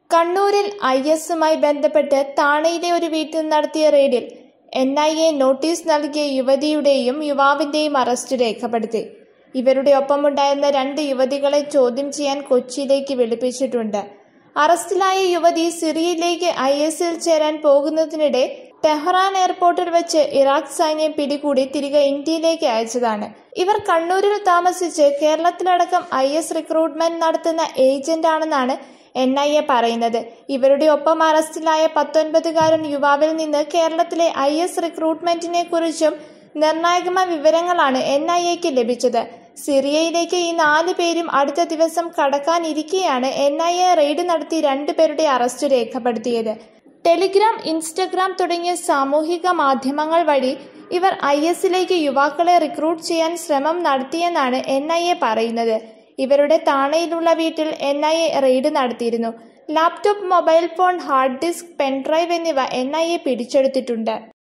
കണ്ണൂരിൽ ഐ എസുമായി ബന്ധപ്പെട്ട് താണയിലെ ഒരു വീട്ടിൽ നടത്തിയ റെയ്ഡിൽ എൻ ഐ എ നോട്ടീസ് നൽകിയ യുവതിയുടെയും യുവാവിന്റെയും അറസ്റ്റ് രേഖപ്പെടുത്തി ഇവരുടെ ഒപ്പമുണ്ടായിരുന്ന രണ്ട് യുവതികളെ ചോദ്യം ചെയ്യാൻ കൊച്ചിയിലേക്ക് വിളിപ്പിച്ചിട്ടുണ്ട് അറസ്റ്റിലായ യുവതി സിറിയയിലേക്ക് ഐ എസിൽ ചേരാൻ പോകുന്നതിനിടെ ടെഹ്റാൻ എയർപോർട്ടിൽ വെച്ച് ഇറാഖ് സൈന്യം പിടികൂടി തിരികെ ഇന്ത്യയിലേക്ക് അയച്ചതാണ് ഇവർ കണ്ണൂരിൽ താമസിച്ച് കേരളത്തിലടക്കം ഐ എസ് റിക്രൂട്ട്മെന്റ് നടത്തുന്ന ഏജന്റ് ആണെന്നാണ് എൻ ഐ എ പറയുന്നത് ഇവരുടെ ഒപ്പം അറസ്റ്റിലായ പത്തൊൻപതുകാരൻ യുവാവിൽ നിന്ന് കേരളത്തിലെ ഐ എസ് റിക്രൂട്ട്മെന്റിനെ കുറിച്ചും നിർണായകമായ വിവരങ്ങളാണ് എൻ ഐ എക്ക് ലഭിച്ചത് സിറിയയിലേക്ക് ഈ നാല് പേരും അടുത്ത ദിവസം കടക്കാനിരിക്കെയാണ് എൻ ഐ എ റെയ്ഡ് നടത്തി രണ്ടുപേരുടെ അറസ്റ്റ് രേഖപ്പെടുത്തിയത് ടെലിഗ്രാം ഇൻസ്റ്റഗ്രാം തുടങ്ങിയ സാമൂഹിക മാധ്യമങ്ങൾ വഴി ഇവർ ഐ എസിലേക്ക് യുവാക്കളെ റിക്രൂട്ട് ചെയ്യാൻ ശ്രമം നടത്തിയെന്നാണ് എൻ ഐ എ പറയുന്നത് ഇവരുടെ താണയിലുള്ള വീട്ടിൽ എൻ ഐ എ റെയ്ഡ് നടത്തിയിരുന്നു laptop mobile phone hard disk pen drive എന്നിവ എൻ ഐ എ പിടിച്ചെടുത്തിട്ടുണ്ട്